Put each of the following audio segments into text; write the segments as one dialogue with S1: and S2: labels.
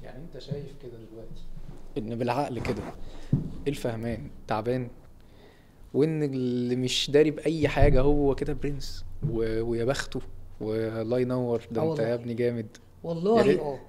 S1: يعني انت شايف كده دلوقتي ان بالعقل كده الفهمان تعبان وان اللي مش داري باي حاجه هو كده برنس و... ويا بخته والله ينور ده
S2: آه
S1: انت
S2: والله.
S1: يا ابني جامد يا
S2: والله
S1: ريت.
S2: اه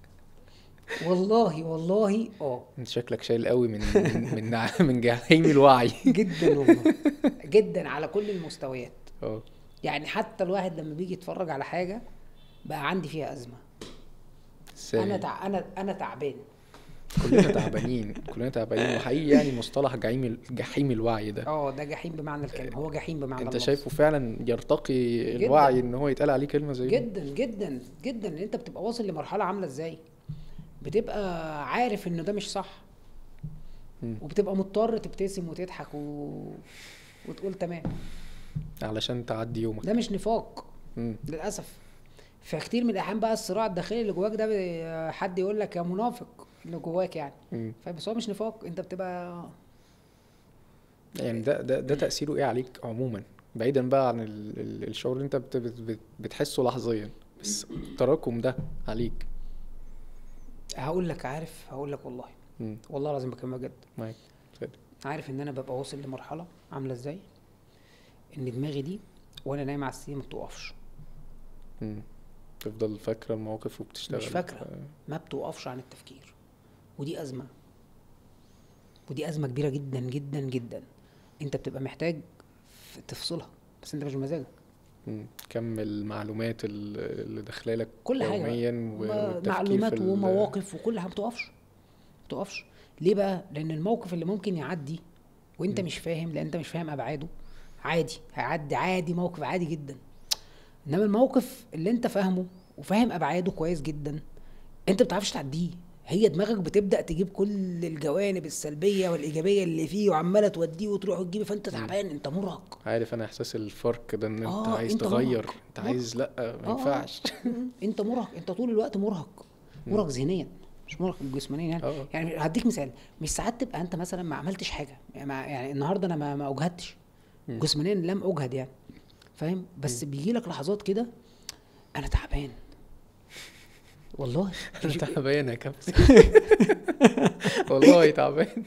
S2: والله والله اه
S1: انت شكلك شايل قوي من من من, نع- من جحيم الوعي
S2: جدا والله جدا على كل المستويات
S1: اه
S2: يعني حتى الواحد لما بيجي يتفرج على حاجه بقى عندي فيها ازمه
S1: ازاي؟
S2: انا تع... انا انا تعبان
S1: كلنا تعبانين كلنا تعبانين وحقيقي يعني مصطلح جحيم جحيم الوعي ده
S2: اه ده جحيم بمعنى الكلمه هو جحيم بمعنى
S1: انت
S2: اللفظ.
S1: شايفه فعلا يرتقي
S2: جداً.
S1: الوعي ان هو يتقال عليه كلمه زي دي؟
S2: جدا جدا جدا ان انت بتبقى واصل لمرحله عامله ازاي بتبقى عارف انه ده مش صح
S1: مم.
S2: وبتبقى مضطر تبتسم وتضحك و... وتقول تمام
S1: علشان تعدي يومك
S2: ده مش نفاق
S1: مم.
S2: للاسف فكتير من الاحيان بقى الصراع الداخلي اللي جواك ده بي- حد يقول لك يا منافق اللي جواك يعني
S1: مم.
S2: فبس هو مش نفاق انت بتبقى
S1: يعني ده ده ده تاثيره ايه عليك عموما بعيدا بقى عن ال- ال- الشعور اللي انت بت- بت- بت- بتحسه لحظيا بس التراكم ده عليك
S2: هقول لك عارف هقول لك والله
S1: مم.
S2: والله العظيم بكلمك بجد
S1: معاك اتفضل.
S2: عارف ان انا ببقى واصل لمرحله عامله ازاي ان دماغي دي وانا نايم على السرير ما بتوقفش
S1: مم. تفضل فاكره المواقف وبتشتغل
S2: مش فاكرة.
S1: ف-
S2: ما بتوقفش عن التفكير ودي ازمه ودي ازمه كبيره جدا جدا جدا انت بتبقى محتاج ف- تفصلها بس انت مش بمزاجك
S1: مم. كم المعلومات ال- اللي داخله لك
S2: كل حاجه
S1: يوميا
S2: ما-
S1: والتفكير في
S2: معلومات
S1: ال-
S2: ومواقف وكل حاجه ما بتقفش ما بتقفش ليه بقى لان الموقف اللي ممكن يعدي وانت
S1: مم.
S2: مش فاهم لان انت مش فاهم ابعاده عادي هيعدي عادي موقف عادي جدا انما الموقف اللي انت فاهمه وفاهم ابعاده كويس جدا انت ما بتعرفش تعديه هي دماغك بتبدا تجيب كل الجوانب السلبيه والايجابيه اللي فيه وعماله توديه وتروح وتجيبه فانت تعبان انت مرهق
S1: عارف انا احساس الفرق ده ان انت
S2: آه،
S1: عايز
S2: أنت
S1: تغير
S2: مرهق.
S1: انت عايز لا ما
S2: آه.
S1: ينفعش
S2: انت مرهق انت طول الوقت مرهق مرهق ذهنيا مش مرهق جسمانيا يعني
S1: اه.
S2: يعني هديك مثال مش ساعات تبقى انت مثلا ما عملتش حاجه يعني, ما يعني النهارده انا ما, ما اجهدتش
S1: مم.
S2: جسمانيا لم اجهد يعني فاهم بس بيجي لك لحظات كده انا تعبان والله
S1: انا تعبان يا كابتن والله تعبان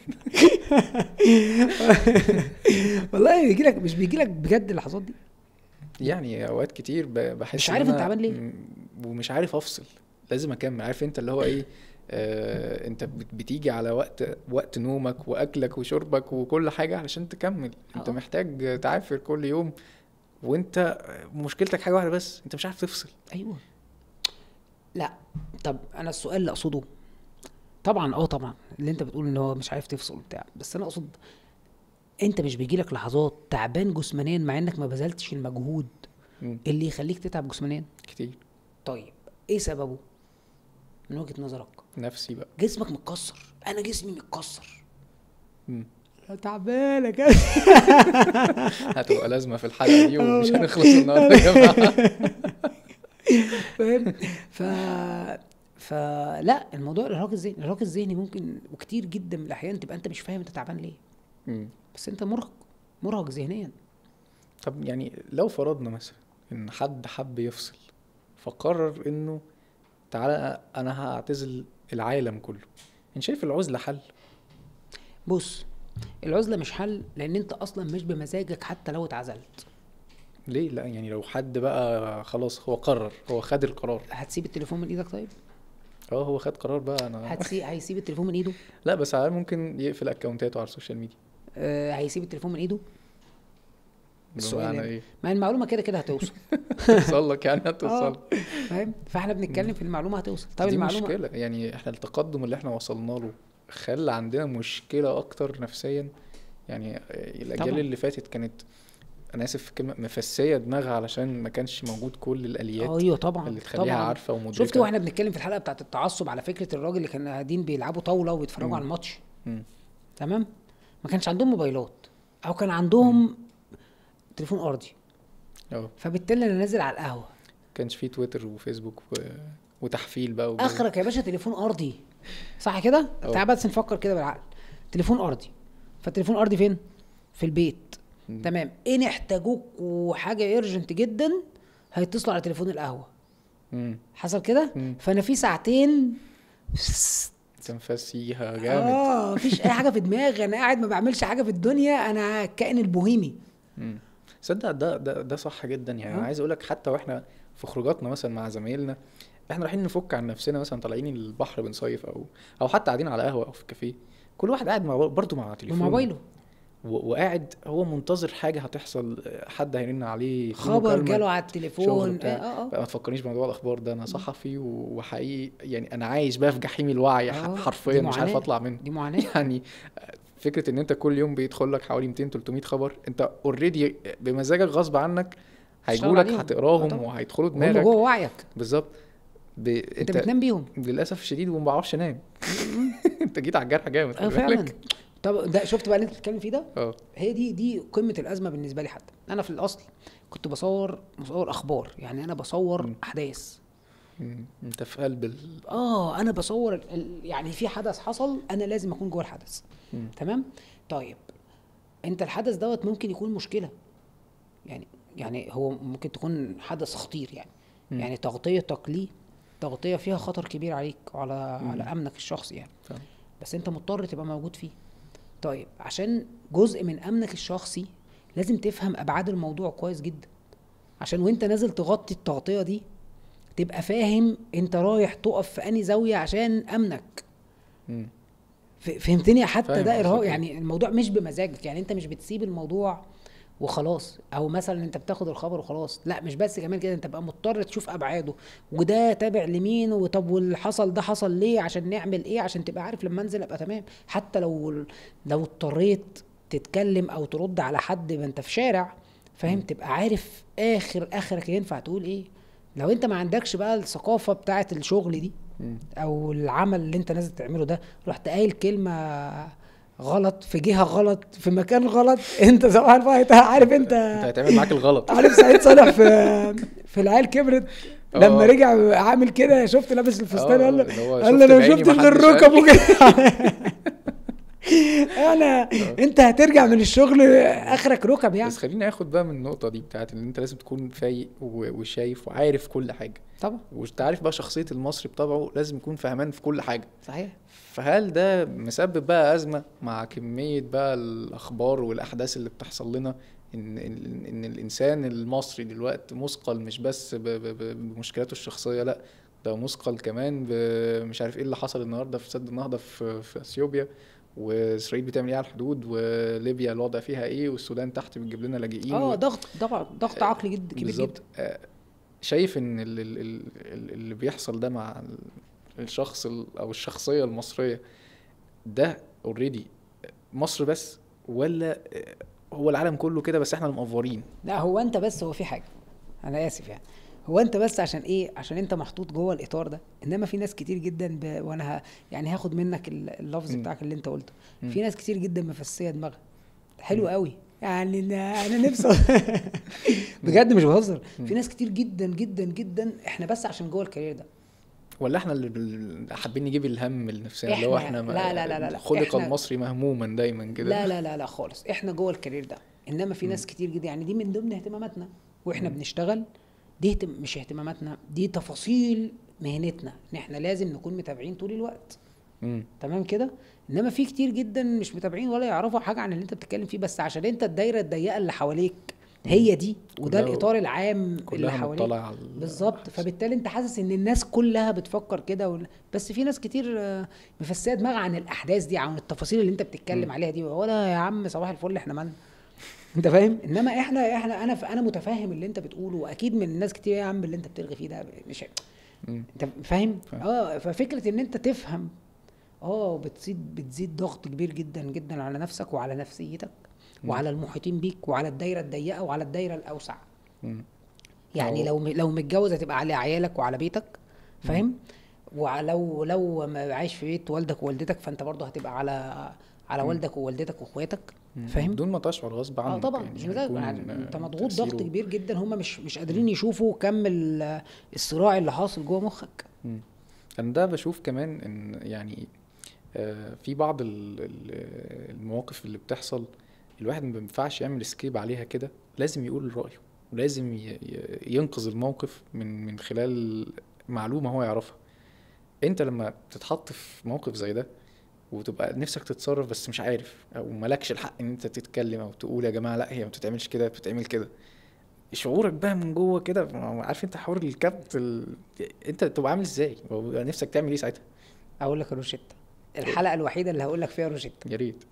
S2: والله بيجي لك مش بيجي لك بجد اللحظات دي
S1: يعني اوقات كتير ب- بحس
S2: مش
S1: إن
S2: عارف
S1: أنا
S2: أنت تعبان ليه؟
S1: م- ومش عارف افصل لازم اكمل عارف انت اللي هو ايه آه انت بت- بتيجي على وقت وقت نومك واكلك وشربك وكل حاجه علشان تكمل انت
S2: اه.
S1: محتاج تعافر كل يوم وانت مشكلتك حاجه واحده بس انت مش عارف تفصل
S2: ايوه لا طب انا السؤال اللي اقصده طبعا اه طبعا اللي انت بتقول ان هو مش عارف تفصل بتاع بس انا اقصد انت مش بيجيلك لحظات تعبان جسمانيا مع انك ما بذلتش المجهود
S1: مم.
S2: اللي يخليك تتعب جسمانيا
S1: كتير
S2: طيب ايه سببه من وجهة نظرك
S1: نفسي بقى
S2: جسمك متكسر انا جسمي متكسر
S1: مم.
S2: تعبان يا كده
S1: هتبقى لازمه في الحلقه دي ومش هنخلص النهارده يا جماعه
S2: فاهم ف فلا الموضوع الارهاق الذهني الارهاق الذهني ممكن وكتير جدا من الاحيان تبقى انت مش فاهم انت تعبان ليه
S1: مم.
S2: بس انت مرهق مرهق ذهنيا
S1: طب يعني لو فرضنا مثلا ان حد حب يفصل فقرر انه تعالى انا هعتزل العالم كله انت شايف العزله حل
S2: بص العزله مش حل لان انت اصلا مش بمزاجك حتى لو اتعزلت
S1: ليه لا يعني لو حد بقى خلاص هو قرر هو خد القرار
S2: هتسيب التليفون من ايدك طيب
S1: اه هو خد قرار بقى انا
S2: هتسيب هيسيب التليفون من ايده
S1: لا بس على الأقل ممكن يقفل اكونتاته على السوشيال ميديا
S2: آه هيسيب التليفون من ايده السؤال
S1: بمعنى
S2: يعني.
S1: ايه
S2: ما المعلومه كده كده هتوصل
S1: توصل لك يعني هتوصل
S2: آه، فاهم فاحنا بنتكلم في المعلومه هتوصل طب
S1: دي
S2: المعلومه
S1: مشكله يعني احنا التقدم اللي احنا وصلنا له خلى عندنا مشكله اكتر نفسيا يعني الاجيال
S2: طبعاً.
S1: اللي فاتت كانت انا اسف في الكلمه مفسيه دماغها علشان ما كانش موجود كل الاليات
S2: ايوه طبعا
S1: اللي تخليها
S2: طبعا
S1: عارفه ومدركه
S2: شفت واحنا بنتكلم في الحلقه بتاعت التعصب على فكره الراجل اللي كانوا قاعدين بيلعبوا طاوله وبيتفرجوا
S1: مم.
S2: على الماتش
S1: مم.
S2: تمام ما كانش عندهم موبايلات او كان عندهم تليفون ارضي
S1: اه
S2: فبالتالي انا نازل على القهوه
S1: كانش فيه تويتر وفيسبوك و... وتحفيل بقى وجو.
S2: اخرك يا باشا تليفون ارضي صح كده
S1: أه.
S2: تعال بس نفكر كده بالعقل تليفون ارضي فالتليفون ارضي فين في البيت
S1: مم.
S2: تمام ان احتاجوك وحاجه ايرجنت جدا هيتصلوا على تليفون القهوه
S1: مم.
S2: حصل كده
S1: مم.
S2: فانا في ساعتين
S1: تنفس فيها جامد
S2: اه مفيش اي حاجه في دماغي انا قاعد ما بعملش حاجه في الدنيا انا الكائن البوهيمي
S1: مم. صدق ده ده ده صح جدا يعني انا
S2: آه.
S1: عايز اقول لك حتى واحنا في خروجاتنا مثلا مع زمايلنا احنا رايحين نفك عن نفسنا مثلا طالعين البحر بنصيف او او حتى قاعدين على قهوه او في كافيه كل واحد قاعد مع برضه مع تليفونه
S2: وموبايله
S1: و- وقاعد هو منتظر حاجه هتحصل حد هيرن عليه في
S2: خبر
S1: مكالمة،
S2: جاله على
S1: شغل
S2: التليفون
S1: بتاع.
S2: اه اه
S1: بقى ما تفكرنيش بموضوع الاخبار ده انا صحفي و- وحقيقي يعني انا عايش بقى في جحيم الوعي ح-
S2: آه،
S1: حرفيا
S2: دي
S1: مش عارف
S2: معاناة.
S1: اطلع منه
S2: دي معاناه
S1: يعني فكره ان انت كل يوم بيدخل لك حوالي 200 300 خبر انت اوريدي بمزاجك غصب عنك هيجوا لك
S2: عليهم. آه
S1: هتقراهم
S2: طبعا.
S1: وهيدخلوا
S2: هم
S1: دماغك
S2: جوه وعيك
S1: بالظبط ب...
S2: انت
S1: انت
S2: بتنام بيهم
S1: للاسف الشديد وما بعرفش انام انت جيت على الجرح جامد
S2: اه
S1: خلي
S2: فعلا
S1: بالك.
S2: طب ده شفت بقى اللي انت بتتكلم فيه ده
S1: اه
S2: هي دي دي قمه الازمه بالنسبه لي حتى انا في الاصل كنت بصور مصور اخبار يعني انا بصور
S1: مم.
S2: احداث
S1: مم. انت في قلب ال...
S2: اه انا بصور ال- ال- يعني في حدث حصل انا لازم اكون جوه الحدث
S1: مم.
S2: تمام طيب انت الحدث دوت ممكن يكون مشكله يعني يعني هو ممكن تكون حدث خطير يعني
S1: مم.
S2: يعني تغطيتك ليه تغطيه فيها خطر كبير عليك وعلى
S1: مم.
S2: على امنك الشخصي يعني
S1: فاهم.
S2: بس انت مضطر تبقى موجود فيه طيب عشان جزء من امنك الشخصي لازم تفهم ابعاد الموضوع كويس جدا عشان وانت نازل تغطي التغطيه دي تبقى فاهم انت رايح تقف في انهي زاويه عشان امنك
S1: مم.
S2: ف- فهمتني حتى
S1: فاهم
S2: ده
S1: قصدك
S2: ارهاق
S1: إيه.
S2: يعني الموضوع مش بمزاجك يعني انت مش بتسيب الموضوع وخلاص او مثلا انت بتاخد الخبر وخلاص لا مش بس كمان كده انت بقى مضطر تشوف ابعاده وده تابع لمين وطب واللي حصل ده حصل ليه عشان نعمل ايه عشان تبقى عارف لما انزل ابقى تمام حتى لو لو اضطريت تتكلم او ترد على حد ما انت في شارع فاهم تبقى عارف اخر اخرك ينفع تقول ايه لو انت ما عندكش بقى الثقافه بتاعه الشغل دي
S1: مم.
S2: او العمل اللي انت نازل تعمله ده رحت قايل كلمه غلط في جهه غلط في مكان غلط انت صباح الفل عارف
S1: انت
S2: انت
S1: هيتعمل معاك الغلط
S2: عارف سعيد صالح في في العيال كبرت لما
S1: اه.
S2: رجع عامل كده شفت لابس الفستان
S1: اه،
S2: قال له
S1: اللي هو
S2: قال
S1: شفت
S2: له انا
S1: بعيني
S2: شفت
S1: محدش
S2: اللي
S1: قال
S2: الركب
S1: لي.
S2: وكده انا انت هترجع من الشغل اخرك ركب يعني
S1: بس خليني اخد بقى من النقطه دي بتاعت ان انت لازم تكون فايق و- وشايف وعارف كل حاجه
S2: طبعا
S1: وانت عارف بقى شخصيه المصري بطبعه لازم يكون فهمان في كل حاجه
S2: صحيح
S1: فهل ده مسبب بقى ازمه مع كميه بقى الاخبار والاحداث اللي بتحصل لنا ان ان إن الانسان المصري دلوقتي مثقل مش بس ب- ب- ب- بمشكلاته الشخصيه لا ده مثقل كمان مش عارف ايه اللي حصل النهارده في سد النهضه في في اثيوبيا واسرائيل بتعمل ايه على الحدود وليبيا الوضع فيها ايه والسودان تحت بتجيب لنا لاجئين
S2: اه
S1: و-
S2: ضغط ضغط ضغط عقلي جدا كبير
S1: بالظبط
S2: جدا
S1: آه، شايف ان ال- ال- ال- ال- اللي بيحصل ده مع ال- الشخص ال- او الشخصيه المصريه ده اوريدي مصر بس ولا آه، هو العالم كله كده بس احنا المقفورين
S2: لا هو انت بس هو في حاجه انا اسف يعني هو انت بس عشان ايه عشان انت محطوط جوه الاطار ده انما في ناس كتير جدا ب... وانا ه... يعني هاخد منك ال- اللفظ
S1: مم.
S2: بتاعك اللي انت قلته
S1: مم.
S2: في ناس كتير جدا مفسيه دماغها حلو
S1: مم.
S2: قوي يعني انا أنا نفسي بجد مش بهزر
S1: مم.
S2: في ناس كتير جدا جدا جدا احنا بس عشان جوه الكارير ده
S1: ولا احنا اللي بال- حابين نجيب الهم لنفسنا اللي هو
S2: إحنا-
S1: احنا ما-
S2: لا- لا- لا- لا- لا.
S1: خلق
S2: إحنا-
S1: المصري مهموما دايما كده
S2: لا لا لا لا خالص احنا جوه الكارير ده انما في ناس كتير جدا يعني دي من ضمن اهتماماتنا واحنا بنشتغل دي اهتم... مش اهتماماتنا دي تفاصيل مهنتنا ان احنا لازم نكون متابعين طول الوقت
S1: مم.
S2: تمام كده انما في كتير جدا مش متابعين ولا يعرفوا حاجه عن اللي انت بتتكلم فيه بس عشان انت الدايره الضيقه اللي حواليك هي دي وده
S1: كلها-
S2: الاطار العام اللي
S1: كلها
S2: حواليك
S1: مطلع على ال-
S2: بالظبط فبالتالي انت حاسس ان الناس كلها بتفكر كده ولا بس في ناس كتير آه، مفسيه دماغها عن الاحداث دي عن التفاصيل اللي انت بتتكلم
S1: م.
S2: عليها دي ولا يا عم صباح الفل احنا مالنا انت فاهم انما احنا احنا انا انا متفاهم اللي انت بتقوله واكيد من الناس كتير يا عم اللي انت بترغي فيه ده مش
S1: مم.
S2: انت فاهم
S1: فاهم.
S2: اه ففكره ان انت تفهم اه بتزيد بتزيد ضغط كبير جدا جدا على نفسك وعلى نفسيتك
S1: مم.
S2: وعلى المحيطين بيك وعلى الدايره الضيقه وعلى الدايره الاوسع
S1: مم.
S2: يعني
S1: أو-
S2: لو لو متجوز هتبقى على عيالك وعلى بيتك فاهم ولو لو ما عايش في بيت والدك ووالدتك فانت برضه هتبقى على على
S1: مم.
S2: والدك ووالدتك واخواتك
S1: مم.
S2: فاهم
S1: بدون ما تشعر غصب عنك
S2: اه طبعا
S1: يعني
S2: مش مزاج
S1: هيكون،
S2: يعني
S1: آه،
S2: انت مضغوط ضغط
S1: تأثيره-
S2: كبير جدا هم مش مش قادرين يشوفوا كم ال- الصراع اللي حاصل جوه مخك
S1: مم. انا ده بشوف كمان ان يعني آه، في بعض ال- ال- المواقف اللي بتحصل الواحد ما بينفعش يعمل اسكيب عليها كده لازم يقول رأيه ولازم ي- ي- ينقذ الموقف من من خلال معلومة هو يعرفها انت لما تتحط في موقف زي ده وتبقى نفسك تتصرف بس مش عارف او مالكش الحق ان انت تتكلم او تقول يا جماعه لا هي ما بتتعملش كده بتتعمل كده شعورك بقى من جوه كده ما هو عارف انت حوار الكبت ال... انت تبقى عامل ازاي هو نفسك تعمل ايه ساعتها
S2: اقول لك الروشته الحلقه الوحيده اللي هقول لك فيها روشته
S1: يا ريت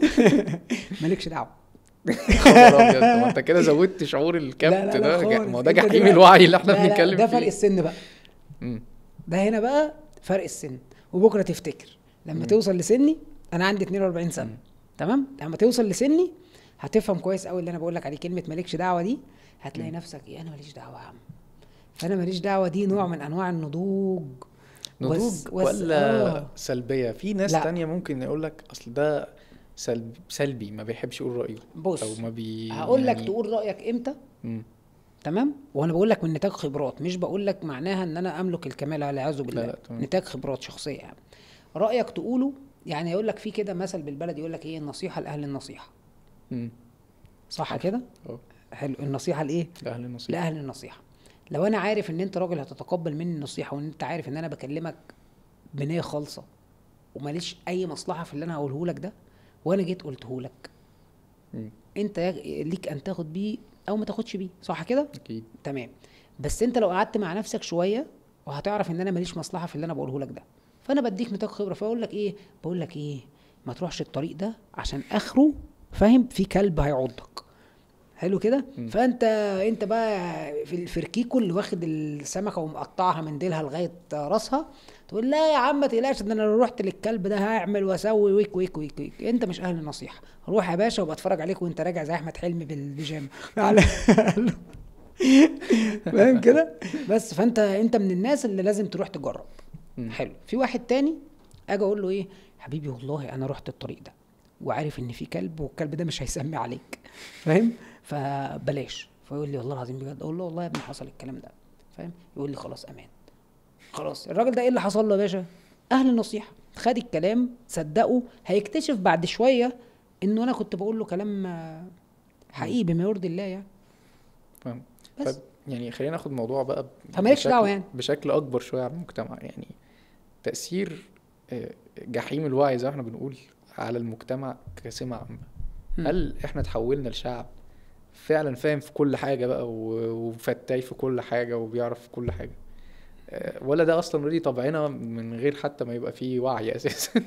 S2: مالكش دعوه
S1: خبر ابيض طب ما انت كده زودت شعور الكبت
S2: لا، لا،
S1: ده
S2: خالص.
S1: ما هو ده
S2: انت
S1: جحيم
S2: دلوقتي-
S1: الوعي اللي احنا
S2: لا، لا،
S1: بنتكلم
S2: ده
S1: فيه
S2: فرق السن بقى
S1: مم.
S2: ده هنا بقى فرق السن وبكره تفتكر لما
S1: مم.
S2: توصل لسني انا عندي 42 سنه
S1: مم.
S2: تمام لما توصل لسني هتفهم كويس قوي اللي انا بقول لك عليه كلمه مالكش دعوه دي هتلاقي
S1: مم.
S2: نفسك ايه انا ماليش دعوه يا عم فانا ماليش دعوه دي نوع من انواع النضوج
S1: نضوج
S2: وس- وس-
S1: ولا
S2: آه.
S1: سلبيه في ناس
S2: لا.
S1: تانية ممكن يقول لك اصل ده سلب سلبي ما بيحبش يقول رايه
S2: بص
S1: او ما بي
S2: هقول لك
S1: يعني-
S2: تقول رايك امتى
S1: مم.
S2: تمام وانا بقول لك من نتاج خبرات مش بقول لك معناها ان انا املك الكمال والعياذ بالله
S1: لا، تمام.
S2: نتاج خبرات شخصيه يعني رايك تقوله يعني يقول لك في كده مثل بالبلد يقول لك ايه النصيحه لاهل النصيحه
S1: مم.
S2: صح
S1: عارف.
S2: كده
S1: اه
S2: حلو النصيحه لايه
S1: لاهل النصيحه
S2: لاهل النصيحه لو انا عارف ان انت راجل هتتقبل مني النصيحه وان انت عارف ان انا بكلمك بنيه خالصه وماليش اي مصلحه في اللي انا هقوله لك ده وانا جيت قلته لك
S1: مم.
S2: انت يج- ليك ان تاخد بيه او ما تاخدش بيه صح كده
S1: اكيد
S2: تمام بس انت لو قعدت مع نفسك شويه وهتعرف ان انا ماليش مصلحه في اللي انا بقوله لك ده فانا بديك نطاق خبره فاقول لك ايه بقول لك ايه ما تروحش الطريق ده عشان اخره فاهم في كلب هيعضك حلو كده
S1: مم.
S2: فانت انت بقى في الفركيكو اللي واخد السمكه ومقطعها من ديلها لغايه راسها تقول لا يا عم ما تقلقش ده انا لو رحت للكلب ده هعمل واسوي ويك ويك ويك, ويك. انت مش اهل النصيحه روح يا باشا وبتفرج عليك وانت راجع زي احمد حلمي بالبيجامه على- فاهم كده بس فانت انت من الناس اللي لازم تروح تجرب
S1: مم.
S2: حلو في واحد تاني اجي اقول له ايه حبيبي والله انا رحت الطريق ده وعارف ان في كلب والكلب ده مش هيسمي عليك فاهم فبلاش فيقول لي والله العظيم بجد اقول له والله يا ابني حصل الكلام ده فاهم يقول لي خلاص امان خلاص الراجل ده ايه اللي حصل له يا باشا اهل النصيحه خد الكلام صدقه هيكتشف بعد شويه انه انا كنت بقول له كلام آه، حقيقي بما يرضي الله يعني
S1: فاهم
S2: بس
S1: طب يعني خلينا ناخد موضوع بقى ب-
S2: فمالكش
S1: بشكل-
S2: دعوة يعني.
S1: بشكل اكبر شويه على المجتمع يعني تاثير آه، جحيم الوعي زي ما احنا بنقول على المجتمع كسمة عامة
S2: مم.
S1: هل احنا تحولنا لشعب فعلا فاهم في كل حاجة بقى و- وفتاي في كل حاجة وبيعرف في كل حاجة آه، ولا ده اصلا اوريدي طبعنا من غير حتى ما يبقى فيه وعي اساسا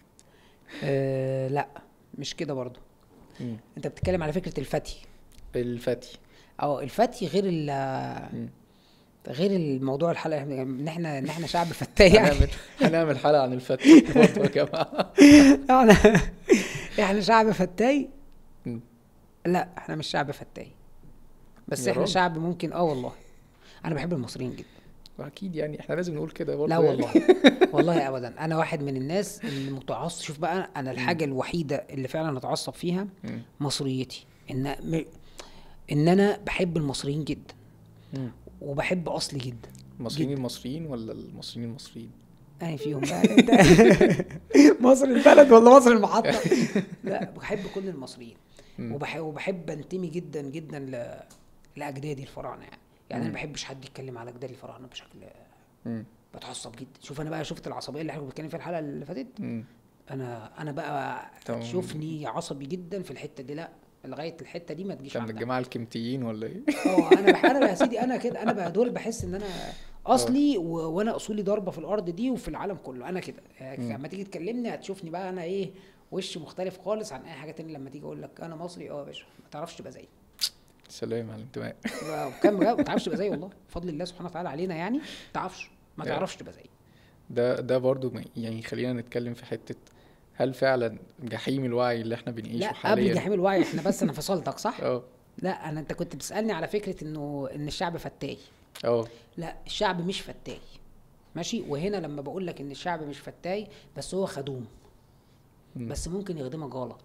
S2: آه لا مش كده برضو
S1: مم.
S2: انت بتتكلم على فكره الفتي
S1: الفتي
S2: اه الفتي غير ال
S1: مم.
S2: غير الموضوع الحلقه ان احنا ان احنا شعب فتاي يعني
S1: هنعمل هنعمل حلقة عن الفتي برضه يا جماعة
S2: احنا احنا شعب فتاي
S1: مم.
S2: لا احنا مش شعب فتاي بس
S1: يا
S2: احنا
S1: راجل.
S2: شعب ممكن اه والله انا بحب المصريين جدا
S1: اكيد يعني احنا لازم نقول كده برضه
S2: لا
S1: يعني.
S2: والله والله ابدا انا واحد من الناس اللي متعصب شوف بقى انا الحاجه الوحيده اللي فعلا اتعصب فيها
S1: مم.
S2: مصريتي ان م... ان انا بحب المصريين جدا
S1: مم.
S2: وبحب اصلي جدا
S1: المصريين المصريين ولا المصريين المصريين
S2: انا فيهم بقى انت مصر البلد ولا مصر المحطه لا بحب كل المصريين
S1: مم.
S2: وبحب وبحب انتمي جدا جدا ل... لاجدادي الفراعنه يعني يعني انا
S1: مم.
S2: ما بحبش حد يتكلم على اجدادي الفراعنه بشكل
S1: مم.
S2: بتعصب جدا شوف انا بقى شفت العصبيه اللي احنا كنا بنتكلم فيها الحلقه اللي فاتت
S1: مم.
S2: انا انا بقى
S1: تمام.
S2: تشوفني عصبي جدا في الحته دي لا لغايه الحته دي ما تجيش
S1: كان من
S2: عندها
S1: الجماعة الكمتيين ولا ايه؟
S2: اه انا بح... انا يا سيدي انا كده انا بقى دول بحس ان انا اصلي و... وانا اصولي ضاربه في الارض دي وفي العالم كله انا كده يعني
S1: مم.
S2: لما تيجي تكلمني هتشوفني بقى انا ايه وش مختلف خالص عن اي حاجه تانية لما تيجي اقول لك انا مصري اه يا باشا ما تعرفش تبقى زيي
S1: سلام على الانتماء
S2: كم بجد ما تعرفش تبقى زيي والله بفضل الله سبحانه وتعالى علينا يعني ما تعرفش ما
S1: لا.
S2: تعرفش تبقى زيي
S1: ده ده برضو ما- يعني خلينا نتكلم في حتة هل فعلا جحيم الوعي اللي احنا بنعيشه
S2: لا قبل
S1: حاليا
S2: جحيم الوعي احنا بس انا فصلتك صح
S1: اه
S2: لا انا انت كنت بتسالني على فكره انه ان الشعب فتاي
S1: اه
S2: لا الشعب مش فتاي ماشي وهنا لما بقول لك ان الشعب مش فتاي بس هو خدوم
S1: مم.
S2: بس ممكن يخدمك غلط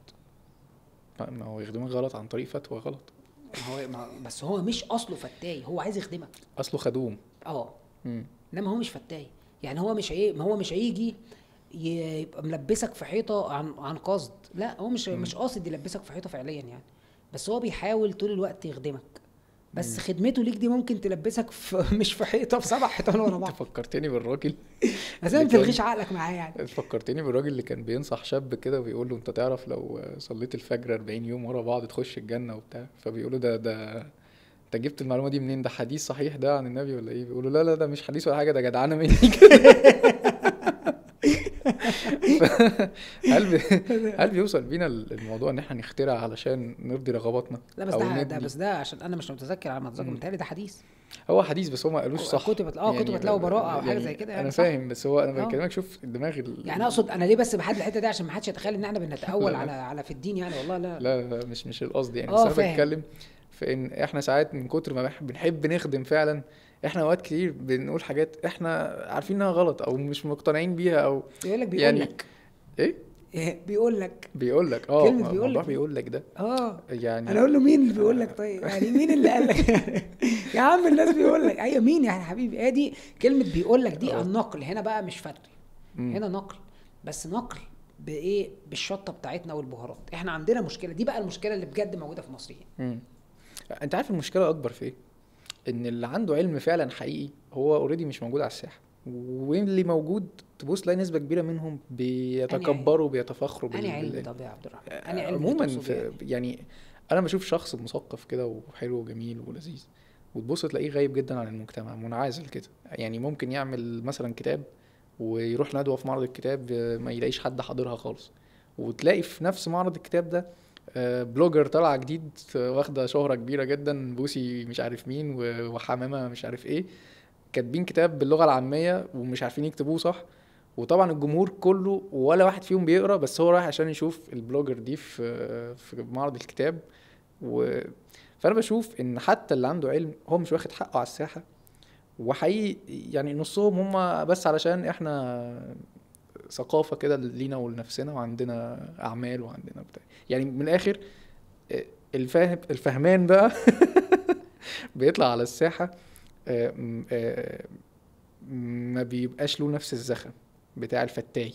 S1: ما هو يخدمك غلط عن طريق فتوى غلط
S2: ما هو ما بس هو مش اصله فتاي هو عايز يخدمك
S1: اصله خدوم
S2: اه
S1: مم.
S2: انما هو مش فتاي يعني هو مش ايه ما هو مش هيجي ي- يبقى ملبسك في حيطه عن عن قصد لا هو مش
S1: مم.
S2: مش قاصد يلبسك في حيطه فعليا يعني بس هو بيحاول طول الوقت يخدمك بس
S1: مم.
S2: خدمته ليك دي ممكن تلبسك في مش في حيطه في سبع حيطان ورا
S1: انت
S2: بعض
S1: فكرتني بالراجل
S2: بس ما
S1: اللي كان-
S2: تلغيش عقلك معاه يعني
S1: فكرتني بالراجل اللي كان بينصح شاب كده وبيقول له انت تعرف لو صليت الفجر 40 يوم ورا بعض تخش الجنة وبتاع فبيقول له ده ده انت جبت المعلومة دي منين ده حديث صحيح ده عن النبي ولا ايه بيقول له لا لا ده مش حديث ولا حاجة ده جدعانة مني هل بي... هل بيوصل بينا الموضوع ان احنا نخترع علشان نرضي رغباتنا
S2: لا بس
S1: أو
S2: ده, ده
S1: ندي؟
S2: بس ده عشان انا مش متذكر على ما اتذكر
S1: مم.
S2: متهيألي ده حديث
S1: هو حديث بس هو ما قالوش صح
S2: كتبت- اه، كتبت له براءة أو حاجة زي كده يعني
S1: انا
S2: صح.
S1: فاهم بس هو انا
S2: اه.
S1: بكلمك شوف الدماغ ال...
S2: يعني اقصد انا ليه بس بحدد الحته دي عشان ما حدش يتخيل ان احنا بنتأول على على في الدين يعني والله لا
S1: لا لا مش مش القصد يعني
S2: اه،
S1: بس انا
S2: فاهم.
S1: بتكلم في ان احنا ساعات من كتر ما بنح- بنحب نخدم فعلا احنا اوقات كتير بنقول حاجات احنا عارفين انها غلط او مش مقتنعين بيها او
S2: بيقول لك بيقول
S1: يعني
S2: لك
S1: ايه
S2: إيه، بيقول لك
S1: بيقول لك اه
S2: كلمة بيقول
S1: الموضوع
S2: لك.
S1: بيقول لك ده
S2: اه
S1: يعني
S2: انا اقول له مين اللي بيقول لك طيب يعني مين اللي قال لك يا عم الناس بيقول لك ايوه مين يا حبيبي هي دي كلمه بيقول لك دي
S1: اه.
S2: النقل هنا بقى مش فتوي
S1: مم.
S2: هنا نقل بس نقل بايه بالشطه بتاعتنا والبهارات احنا عندنا مشكله دي بقى المشكله اللي بجد موجوده في المصريين
S1: مم. انت عارف المشكله اكبر في ايه ان اللي عنده علم فعلا حقيقي هو اوريدي مش موجود على الساحه واللي موجود تبص تلاقي نسبه كبيره منهم بيتكبروا بيتفاخروا
S2: اني علم
S1: بال...
S2: طب يا عبد الرحمن اني علم
S1: عموما
S2: تقصد
S1: في
S2: يعني.
S1: يعني انا بشوف شخص مثقف كده وحلو وجميل ولذيذ وتبص تلاقيه غايب جدا عن المجتمع منعزل كده يعني ممكن يعمل مثلا كتاب ويروح ندوه في معرض الكتاب آه، ما يلاقيش حد حاضرها خالص وتلاقي في نفس معرض الكتاب ده آه، بلوجر طالعه جديد آه، واخده شهره كبيره جدا بوسي مش عارف مين و- وحمامه مش عارف ايه كاتبين كتاب باللغه العاميه ومش عارفين يكتبوه صح وطبعا الجمهور كله ولا واحد فيهم بيقرا بس هو رايح عشان يشوف البلوجر دي في في معرض الكتاب و فانا بشوف ان حتى اللي عنده علم هو مش واخد حقه على الساحه وحقيقي يعني نصهم هم بس علشان احنا ثقافه كده لينا ولنفسنا وعندنا اعمال وعندنا بتاع يعني من الاخر آه، الفاهم الفهمان بقى بيطلع على الساحه آه، م- آه، ما بيبقاش له نفس الزخم بتاع الفتاي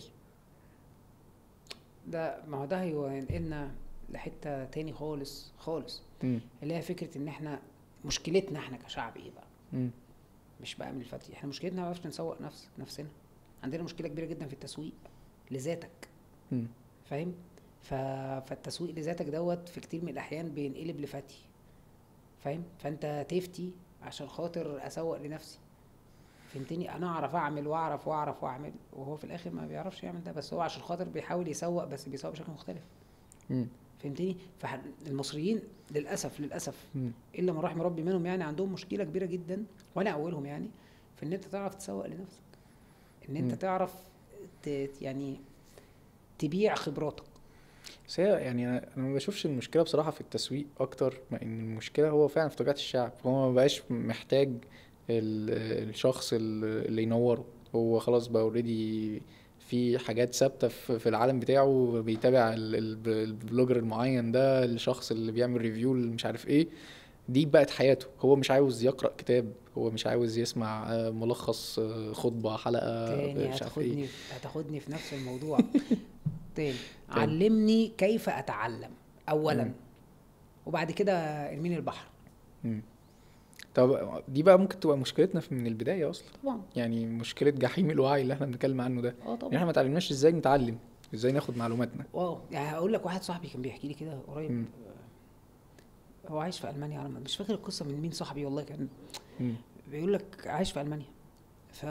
S2: ده ما هو ده هينقلنا لحته تاني خالص خالص
S1: مم.
S2: اللي هي فكره ان احنا مشكلتنا احنا كشعب ايه بقى
S1: مم.
S2: مش بقى من الفتي احنا مشكلتنا ما بنعرفش نسوق نفس نفسنا عندنا مشكله كبيره جدا في التسويق لذاتك
S1: مم.
S2: فاهم ف... فالتسويق لذاتك دوت في كتير من الاحيان بينقلب لفتي فاهم فانت تفتي عشان خاطر اسوق لنفسي فهمتني انا اعرف اعمل واعرف واعرف واعمل وهو في الاخر ما بيعرفش يعمل ده بس هو عشان خاطر بيحاول يسوق بس بيسوق بشكل مختلف
S1: مم.
S2: فهمتني فالمصريين للاسف للاسف
S1: مم.
S2: الا من رحم ربي منهم يعني عندهم مشكله كبيره جدا وانا اولهم يعني في ان انت تعرف تسوق لنفسك ان انت
S1: مم.
S2: تعرف ت... يعني تبيع خبراتك
S1: بس هي يعني انا أنا ما بشوفش المشكله بصراحه في التسويق اكتر ما ان المشكله هو فعلا في طبيعه الشعب هو ما بقاش محتاج ال- الشخص ال- اللي ينوره هو خلاص بقى اوريدي في حاجات ثابته في في العالم بتاعه بيتابع ال- ال- البلوجر المعين ده الشخص اللي بيعمل ريفيو مش عارف ايه دي بقت حياته هو مش عاوز يقرأ كتاب هو مش عاوز يسمع آه، ملخص آه، خطبة حلقة
S2: تاني
S1: مش عارف ايه
S2: هتاخدني هتاخدني في نفس الموضوع تاني علمني كيف اتعلم اولا
S1: مم.
S2: وبعد كده ارميني البحر
S1: مم. طب دي بقى ممكن تبقى مشكلتنا في من البداية أصلا
S2: طبعا
S1: يعني مشكلة جحيم الوعي اللي احنا بنتكلم عنه ده
S2: اه
S1: ان
S2: طبعا
S1: احنا ما اتعلمناش ازاي نتعلم ازاي ناخد معلوماتنا
S2: اه يعني هقول لك واحد صاحبي كان بيحكي لي كده قريب
S1: مم.
S2: هو عايش في المانيا على ما- مش فاكر القصه من مين صاحبي والله كان
S1: مم.
S2: بيقول لك عايش في المانيا ف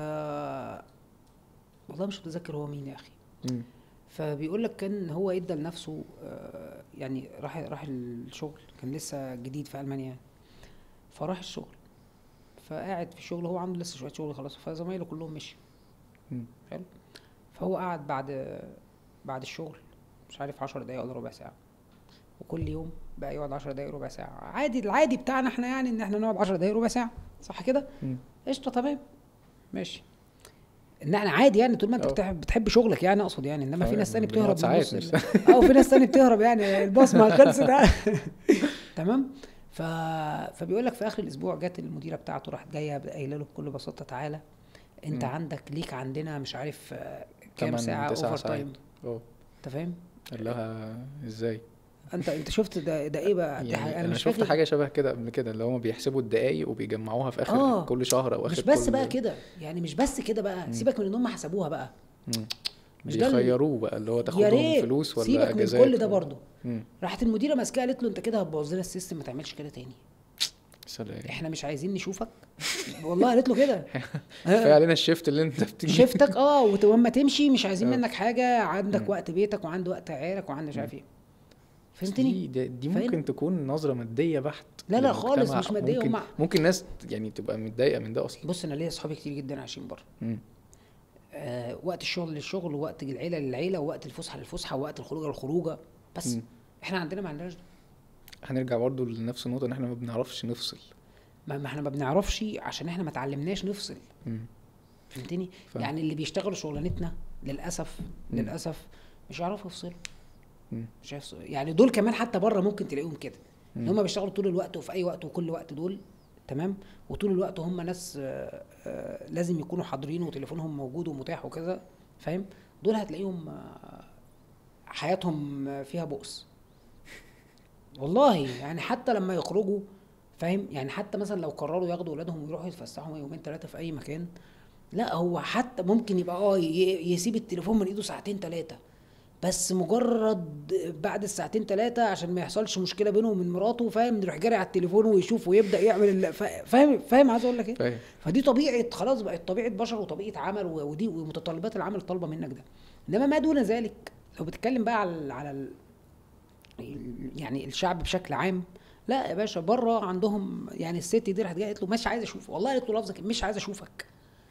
S2: والله مش متذكر هو مين يا اخي
S1: مم.
S2: فبيقول لك كان هو ادى لنفسه آه، يعني راح راح الشغل كان لسه جديد في المانيا يعني فراح الشغل فقاعد في الشغل هو عنده لسه شويه شغل خلاص فزمايله كلهم مشي
S1: مم.
S2: حلو فهو قعد بعد بعد الشغل مش عارف 10 دقايق ولا ربع ساعه وكل يوم بقى يقعد 10 دقايق ربع ساعه عادي العادي بتاعنا احنا يعني ان احنا نقعد 10 دقايق ربع ساعه صح كده
S1: مم.
S2: قشطه تمام ماشي ان احنا عادي يعني طول ما انت
S1: اه.
S2: بتحب, بتحب شغلك يعني اقصد يعني انما في
S1: اه،
S2: ناس تانية
S1: بنقعد
S2: بتهرب من
S1: ساعات
S2: نص
S1: مش
S2: ال- اه في ناس تانية بتهرب يعني البصمه خلصت تمام ف... فبيقول لك في اخر الاسبوع جت المديره بتاعته راحت جايه قايله له بكل بساطه تعالى انت
S1: مم.
S2: عندك ليك عندنا مش عارف آه، كام
S1: تمن،
S2: ساعه
S1: تسع
S2: اوفر
S1: ساعات.
S2: تايم
S1: اه
S2: انت فاهم
S1: قال لها ازاي
S2: انت انت شفت ده ده ايه بقى دي حاجة-
S1: يعني
S2: انا
S1: انا
S2: مش
S1: شفت
S2: فاكر
S1: حاجه شبه كده قبل كده اللي هم بيحسبوا الدقايق وبيجمعوها في اخر
S2: آه.
S1: كل شهر او اخر
S2: مش بس
S1: كل
S2: بقى كده يعني مش بس كده بقى سيبك من ان هم حسبوها بقى
S1: مم.
S2: مش ده اللي-
S1: بيخيروه بقى اللي هو تاخد
S2: يا
S1: لهم
S2: ريت
S1: فلوس ولا
S2: سيبك من
S1: اجازات
S2: كل ده
S1: ولا-
S2: برضه
S1: مم.
S2: راحت المديره ماسكاه قالت له انت كده هتبوظ لنا السيستم ما تعملش كده تاني
S1: سلام
S2: احنا مش عايزين نشوفك والله قالت له كده
S1: كفايه علينا الشيفت اللي انت بتيجي
S2: شفتك اه وت- واما تمشي مش عايزين
S1: آه.
S2: منك حاجه عندك
S1: مم.
S2: وقت بيتك وعند وقت عيالك وعند مش عارف ايه فهمتني
S1: دي, دي, دي
S2: فاهم؟
S1: ممكن تكون نظره ماديه بحت
S2: لا لا
S1: للمجتمع.
S2: خالص مش مادية،
S1: ممكن
S2: هم-
S1: ممكن ناس يعني تبقى متضايقه من ده اصلا
S2: بص انا ليا اصحابي كتير جدا عايشين بره
S1: مم.
S2: آه وقت الشغل للشغل ووقت العيله للعيله ووقت الفسحه للفسحه ووقت الخروجه للخروجه بس
S1: مم.
S2: احنا عندنا ما عندناش ده.
S1: هنرجع برضو لنفس النقطه ان احنا ما بنعرفش نفصل
S2: ما ما احنا ما بنعرفش عشان احنا ما اتعلمناش نفصل
S1: مم.
S2: فهمتني
S1: فاهم.
S2: يعني اللي بيشتغلوا شغلانتنا للاسف
S1: مم.
S2: للاسف مش هيعرفوا يفصلوا
S1: مم.
S2: مش هيفصلوا يعني دول كمان حتى بره ممكن تلاقيهم كده ان
S1: مم.
S2: هم بيشتغلوا طول الوقت وفي اي وقت وكل وقت دول تمام وطول الوقت هم ناس آه، آه، لازم يكونوا حاضرين وتليفونهم موجود ومتاح وكذا فاهم دول هتلاقيهم آه، حياتهم آه، فيها بؤس والله يعني حتى لما يخرجوا فاهم يعني حتى مثلا لو قرروا ياخدوا اولادهم ويروحوا يتفسحوا يومين ثلاثه في اي مكان لا هو حتى ممكن يبقى اه ي- يسيب التليفون من ايده ساعتين ثلاثه بس مجرد بعد الساعتين ثلاثه عشان ما يحصلش مشكله بينه وبين مراته فاهم يروح جاري على التليفون ويشوف ويبدا يعمل ال- فا- فاهم فاهم عايز اقول لك ايه
S1: فاهم
S2: فدي طبيعه خلاص بقت طبيعه بشر وطبيعه عمل و- ودي ومتطلبات العمل طالبه منك ده انما ما دون ذلك لو بتتكلم بقى على ال- على ال- ال- يعني الشعب بشكل عام لا يا باشا بره عندهم يعني الست دي راحت جايه قالت له مش عايز اشوفك والله قالت له لفظك مش عايز اشوفك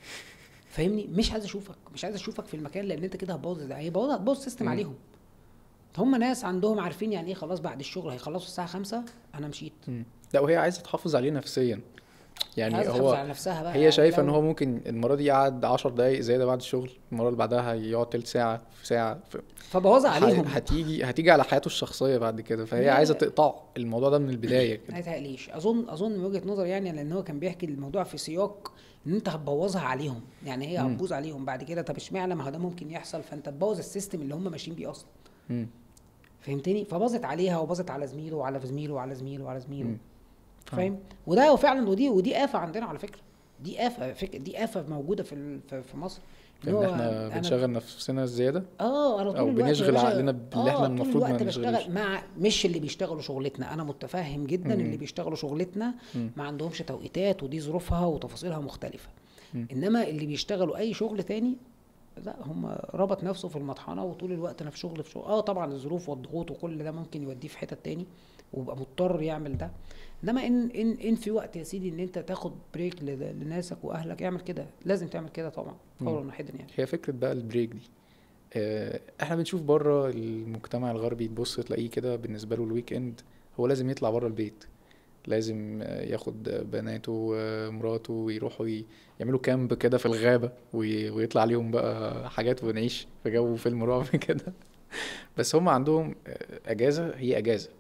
S2: فاهمني مش عايز اشوفك مش عايز اشوفك في المكان لان انت كده هتبوظ ده هيبوظ هتبوظ سيستم
S1: مم.
S2: عليهم هم ناس عندهم عارفين يعني ايه خلاص بعد الشغل هيخلصوا الساعه 5 انا مشيت
S1: مم. لا وهي عايزه تحافظ عليه نفسيا يعني
S2: عايزة تحافظ
S1: هو
S2: على نفسها بقى
S1: هي
S2: يعني
S1: شايفه ان
S2: لو-
S1: هو ممكن المره دي قعد 10 دقايق زياده بعد الشغل المره اللي بعدها هيقعد تلت ساعه في ساعه في
S2: فبوظها عليهم
S1: ه- هتيجي هتيجي على حياته الشخصيه بعد كده فهي
S2: لا.
S1: عايزه تقطع الموضوع ده من البدايه
S2: ما
S1: كده
S2: يتهيأليش اظن اظن من وجهه نظري يعني لان هو كان بيحكي الموضوع في سياق ان انت هتبوظها عليهم يعني هي
S1: مم.
S2: هتبوظ عليهم بعد كده طب اشمعنى ما هو ده ممكن يحصل فانت تبوظ السيستم اللي هم ماشيين بيه اصلا
S1: مم.
S2: فهمتني فباظت عليها وباظت على زميله وعلى زميله وعلى زميله وعلى زميله
S1: مم.
S2: فاهم وده فعلا ودي ودي آفة عندنا على فكرة دي آفة فك... دي آفة موجودة في ال- في في مصر إن
S1: ان
S2: هو
S1: احنا
S2: أنا-
S1: بنشغل نفسنا زياده
S2: اه انا طول
S1: أو
S2: الوقت يا
S1: بنشغل
S2: باشا-
S1: عقلنا باللي إحنا
S2: آه،
S1: المفروض
S2: طول
S1: ما
S2: الوقت
S1: نشغلوش.
S2: بشتغل مع مش اللي بيشتغلوا شغلتنا انا متفهم جدا
S1: مم.
S2: اللي بيشتغلوا شغلتنا
S1: مم.
S2: ما عندهمش توقيتات ودي ظروفها وتفاصيلها مختلفة
S1: مم.
S2: انما اللي بيشتغلوا اي شغل تاني لا هم ربط نفسه في المطحنه وطول الوقت انا في شغل في شغل اه طبعا الظروف والضغوط وكل ده ممكن يوديه في حتت تاني ويبقى مضطر يعمل ده انما ان ان ان في وقت يا سيدي ان انت تاخد بريك ل- لناسك واهلك اعمل كده لازم تعمل كده طبعا قولا واحدا يعني
S1: هي فكره بقى البريك دي آه، احنا بنشوف بره المجتمع الغربي تبص تلاقيه كده بالنسبه له الويك اند هو لازم يطلع بره البيت لازم آه، ياخد بناته ومراته ويروحوا ي- يعملوا كامب كده في الغابة وي- ويطلع عليهم بقى حاجات ونعيش في جو فيلم رعب كده بس هم عندهم آه، اجازة هي اجازة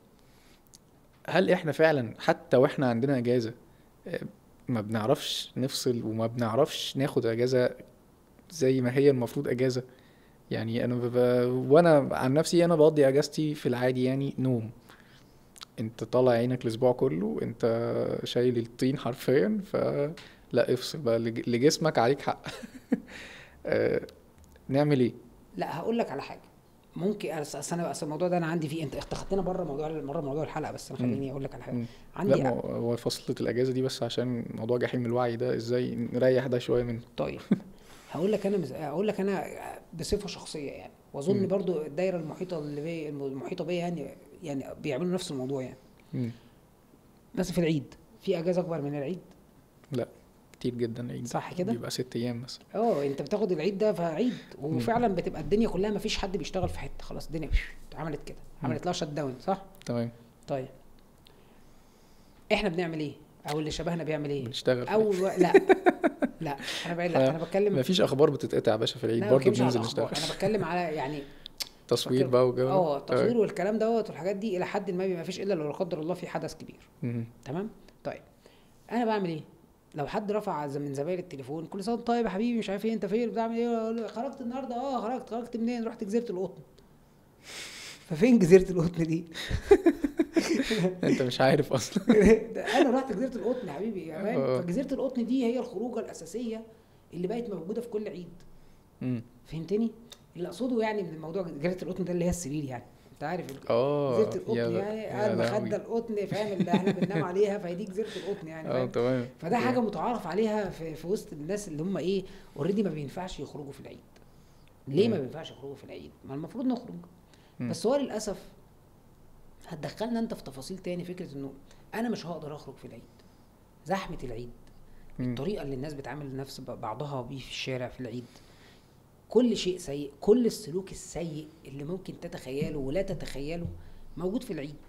S1: هل احنا فعلا حتى واحنا عندنا اجازة آه، ما بنعرفش نفصل وما بنعرفش ناخد اجازة زي ما هي المفروض اجازة يعني انا ببقى وانا عن نفسي انا بقضي اجازتي في العادي يعني نوم انت طالع عينك الاسبوع كله انت شايل الطين حرفيا فلا افصل بقى لج- لجسمك عليك حق آه، نعمل ايه
S2: لا هقول لك على حاجه ممكن أص- اصل انا اصل الموضوع ده انا عندي فيه انت انت خدتنا بره موضوع مره موضوع الحلقه بس انا
S1: مم.
S2: خليني اقول لك على حاجه
S1: مم.
S2: عندي
S1: لا ما هو- هو فصلة الاجازة دي بس عشان موضوع جحيم الوعي ده ازاي نريح ده شوية منه
S2: طيب هقول لك انا مز... هقول لك انا بصفه شخصيه يعني واظن
S1: مم.
S2: برضو الدايره المحيطه اللي بي... المحيطه بيا يعني يعني بيعملوا نفس الموضوع يعني
S1: مم.
S2: بس في العيد في اجازه اكبر من العيد
S1: لا كتير جدا العيد
S2: صح كده
S1: بيبقى ست ايام مثلا
S2: اه انت بتاخد العيد ده فعيد وفعلا بتبقى الدنيا كلها ما فيش حد بيشتغل في حته خلاص الدنيا عملت كده عملت لها شت داون صح
S1: تمام
S2: طيب احنا بنعمل ايه او اللي شبهنا بيعمل ايه
S1: بنشتغل في
S2: اول و... لا لا انا بعيد لا انا بتكلم
S1: مفيش اخبار بتتقطع يا باشا في العيد
S2: لا ما
S1: برضه
S2: بتكلمش على
S1: بننزل
S2: الأخبار.
S1: نشتغل
S2: انا بتكلم على يعني
S1: تصوير
S2: بتكلم-
S1: بقى وجو
S2: اه التصوير والكلام دوت والحاجات دي الى حد ما ما فيش الا لو لا قدر الله في حدث كبير
S1: مم.
S2: تمام طيب انا بعمل ايه لو حد رفع ز- من زمايل التليفون كل سنه وأنت طيب يا حبيبي مش عارف ايه انت فين بتعمل ايه أقول له خرجت النهارده اه خرجت خرجت منين رحت جزيره القطن ففين جزيره القطن دي
S1: انت مش عارف اصلا
S2: ده انا رحت جزيره القطن يا حبيبي يا فاهم
S1: آه.
S2: فجزيره القطن دي هي الخروجه الاساسيه اللي بقت موجوده في كل عيد
S1: مم.
S2: فهمتني اللي اقصده يعني من الموضوع جزيره القطن ده اللي هي السرير يعني انت عارف ال-
S1: اه
S2: جزيره القطن
S1: يا-
S2: يعني
S1: يا
S2: المخده
S1: لهوي.
S2: القطن فاهم اللي احنا بننام عليها فهي دي جزيره القطن يعني
S1: اه
S2: فاهم
S1: تمام
S2: فده حاجه متعارف عليها في, في وسط الناس اللي هم ايه اوريدي ما بينفعش يخرجوا في العيد ليه ما
S1: مم.
S2: بينفعش يخرجوا في العيد ما المفروض نخرج
S1: مم.
S2: بس هو للاسف هتدخلنا انت في تفاصيل تاني فكره انه انا مش هقدر اخرج في العيد زحمه العيد
S1: مم.
S2: الطريقه اللي الناس بتعامل نفس بعضها بيه في الشارع في العيد كل شيء سيء كل السلوك السيء اللي ممكن تتخيله ولا تتخيله موجود في العيد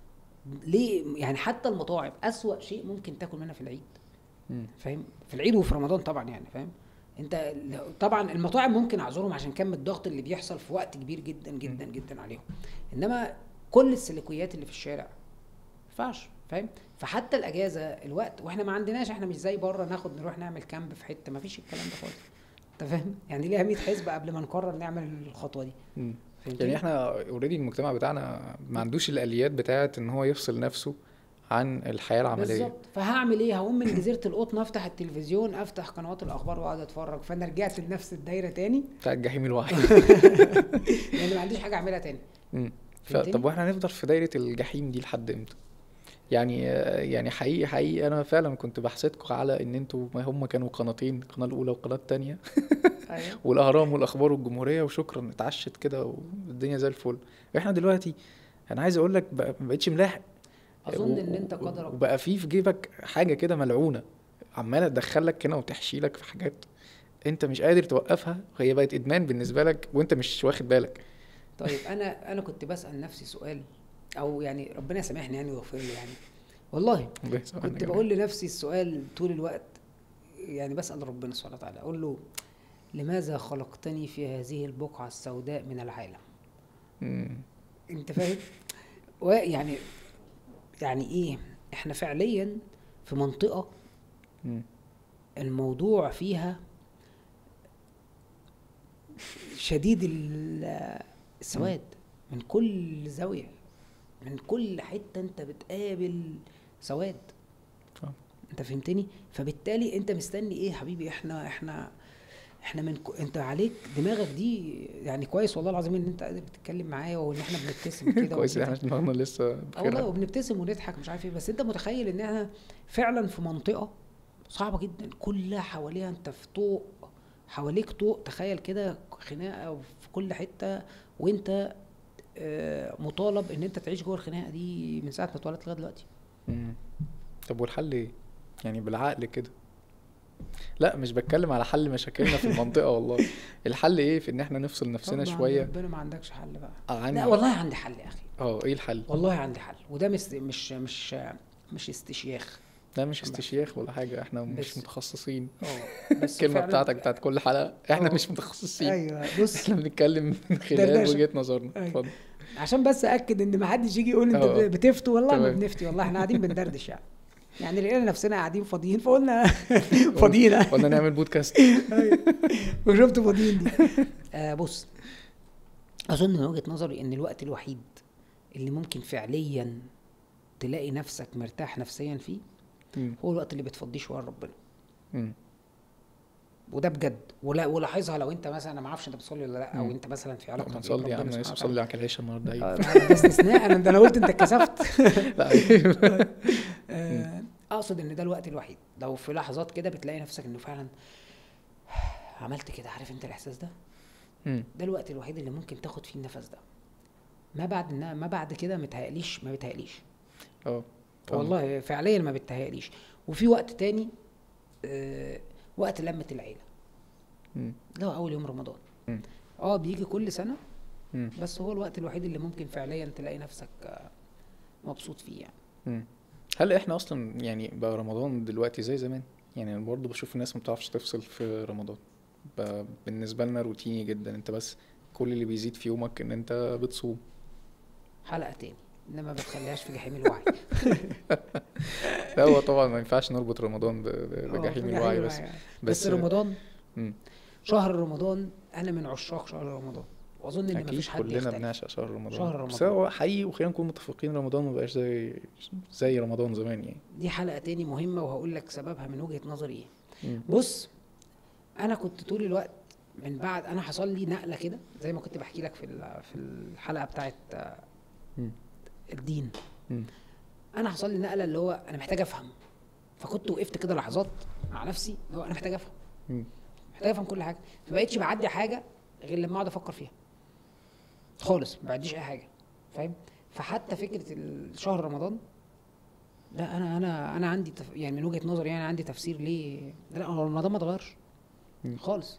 S2: ليه يعني حتى المطاعم أسوأ شيء ممكن تاكل منها في العيد
S1: مم.
S2: فاهم في العيد وفي رمضان طبعا يعني فاهم انت لو- طبعا المطاعم ممكن اعذرهم عشان كم الضغط اللي بيحصل في وقت كبير جدا جدا جدا عليهم انما كل السلوكيات اللي في الشارع ما ينفعش فاهم فحتى الاجازه الوقت واحنا ما عندناش احنا مش زي بره ناخد نروح نعمل كامب في حته ما فيش الكلام ده خالص انت فاهم يعني ليها 100 حسبه قبل ما نقرر نعمل الخطوه دي
S1: مم.
S2: فهمتني؟
S1: يعني احنا اوريدي المجتمع بتاعنا ما عندوش الاليات بتاعت ان هو يفصل نفسه عن الحياه العمليه
S2: بالظبط فهعمل ايه هقوم من جزيره القطن افتح التلفزيون افتح قنوات الاخبار واقعد اتفرج فانا رجعت لنفس الدايره تاني
S1: بتاعت جحيم الوعي
S2: لان ما عنديش حاجه اعملها تاني
S1: مم. ف-
S2: فهمتني؟
S1: طب واحنا هنفضل في دايره الجحيم دي لحد امتى يعني يعني حقيقي حقيقي انا فعلا كنت بحسدكم على ان انتوا ما هم كانوا قناتين القناه الاولى والقناه الثانيه
S2: ايوه
S1: والاهرام والاخبار والجمهوريه وشكرا اتعشت كده والدنيا زي الفل احنا دلوقتي انا عايز اقول لك بقى- ما بقتش ملاحق
S2: اظن
S1: و-
S2: ان انت
S1: و-
S2: قدرك
S1: وبقى في في جيبك حاجه كده ملعونه عماله تدخلك هنا وتحشي لك في حاجات انت مش قادر توقفها وهي بقت ادمان بالنسبه لك وانت مش واخد بالك
S2: طيب انا انا كنت بسال نفسي سؤال او يعني ربنا يسامحني يعني ويغفر لي يعني والله كنت بقول لنفسي السؤال طول الوقت يعني بسال ربنا سبحانه وتعالى اقول له لماذا خلقتني في هذه البقعه السوداء من العالم
S1: مم.
S2: انت فاهم ويعني يعني ايه احنا فعليا في منطقه
S1: مم.
S2: الموضوع فيها شديد ال- السواد من كل زاوية من كل حتة انت بتقابل سواد
S1: فاهم.
S2: انت فهمتني فبالتالي انت مستني ايه يا حبيبي احنا احنا احنا من ك... انت عليك دماغك دي يعني كويس والله العظيم ان انت قادر بتتكلم معايا وان احنا بنبتسم كده
S1: كويس ان
S2: وبنضحك.
S1: احنا دماغنا لسه
S2: اه
S1: بخير
S2: والله وبنبتسم ونضحك مش عارف ايه بس انت متخيل ان احنا فعلا في منطقه صعبه جدا كلها حواليها انت في طوق حواليك طوق تخيل كده خناقه في كل حته وانت آه، مطالب ان انت تعيش جوه الخناقه دي من ساعه ما اتولدت لغايه دلوقتي
S1: مم. طب والحل ايه يعني بالعقل كده لا مش بتكلم على حل مشاكلنا في المنطقه والله الحل ايه في ان احنا نفصل نفسنا
S2: طبعاً
S1: شويه
S2: ربنا ما عندكش حل بقى
S1: عن
S2: لا والله عندي حل يا اخي
S1: اه ايه الحل
S2: والله عندي حل وده مش مش مش مش استشياخ
S1: ده مش استشياخ ولا حاجه احنا مش
S2: بس-
S1: متخصصين
S2: اه بس
S1: الكلمه
S2: فعلاً-
S1: بتاعتك بتاعت كل حلقه احنا
S2: اه.
S1: مش متخصصين
S2: ايوه بص
S1: احنا بنتكلم من خلال
S2: دردشة.
S1: وجهه نظرنا
S2: أيوة.
S1: اتفضل
S2: عشان بس ااكد ان ما حدش يجي يقول انت
S1: اه.
S2: بتفتي والله ما
S1: تمام.
S2: بنفتي والله احنا قاعدين بندردش يعني يعني لقينا نفسنا قاعدين فاضيين فقلنا فاضيين
S1: قلنا نعمل بودكاست
S2: وشفت فاضيين دي آه بص اظن من وجهه نظري ان الوقت الوحيد اللي ممكن فعليا تلاقي نفسك مرتاح نفسيا فيه
S1: مم.
S2: هو الوقت اللي بتفضيه شويه لربنا
S1: مم.
S2: وده بجد ولا ولاحظها لو انت مثلا انا ما اعرفش انت بتصلي ولا لا او
S1: مم.
S2: انت مثلا في
S1: لا
S2: علاقه
S1: ما
S2: بإيه
S1: نصلي يا
S2: بربنا
S1: عم
S2: سبحانه
S1: لسه
S2: وتعالى.
S1: بصلي على العشاء النهارده ايوه
S2: آه، ده استثناء انا ده انا قلت انت اتكسفت
S1: لا أيوة.
S2: آه، اقصد ان ده الوقت الوحيد لو في لحظات كده بتلاقي نفسك انه فعلا عملت كده عارف انت الاحساس ده
S1: مم.
S2: ده الوقت الوحيد اللي ممكن تاخد فيه النفس ده ما بعد إنها ما بعد كده متهيأليش ما بتهيأليش
S1: اه فاهم.
S2: والله فعليا ما بتهيأليش وفي وقت تاني آه وقت لمة العيلة
S1: مم.
S2: اللي هو أول يوم رمضان
S1: مم.
S2: اه بيجي كل سنة
S1: مم.
S2: بس هو الوقت الوحيد اللي ممكن فعليا تلاقي نفسك آه، مبسوط فيه يعني
S1: مم. هل احنا اصلا يعني بقى رمضان دلوقتي زي زمان يعني انا برضه بشوف الناس ما بتعرفش تفصل في رمضان بقى بالنسبه لنا روتيني جدا انت بس كل اللي بيزيد في يومك ان انت بتصوم
S2: حلقة تاني انما ما بتخليهاش في جحيم الوعي
S1: لا هو طبعا ما ينفعش نربط رمضان ب- ب-
S2: آه،
S1: بجحيم
S2: في
S1: الوعي بس
S2: بس,
S1: بس
S2: بس رمضان
S1: مم.
S2: شهر رمضان انا من عشاق شهر رمضان واظن ان
S1: اكيد
S2: مفيش حد
S1: كلنا
S2: يختلف
S1: بنعشق شهر رمضان
S2: شهر
S1: بس
S2: رمضان.
S1: هو حقيقي وخلينا نكون متفقين رمضان ما بقاش زي زي رمضان زمان يعني
S2: دي حلقه تاني مهمه وهقول لك سببها من وجهه نظري ايه
S1: مم.
S2: بص انا كنت طول الوقت من بعد انا حصل لي نقله كده زي ما كنت بحكي لك في ال- في الحلقه بتاعت آه،
S1: مم.
S2: الدين
S1: مم.
S2: انا حصل لي نقله اللي هو انا محتاج افهم فكنت وقفت كده لحظات مع نفسي اللي هو انا محتاج افهم
S1: مم.
S2: محتاج افهم كل حاجه فبقيتش بعدي حاجه غير لما اقعد افكر فيها خالص ما بعديش اي حاجه فاهم فحتى فكره ال- شهر رمضان لا انا انا انا عندي تف... يعني من وجهه نظري يعني عندي تفسير ليه لا هو رمضان ما اتغيرش
S1: مم.
S2: خالص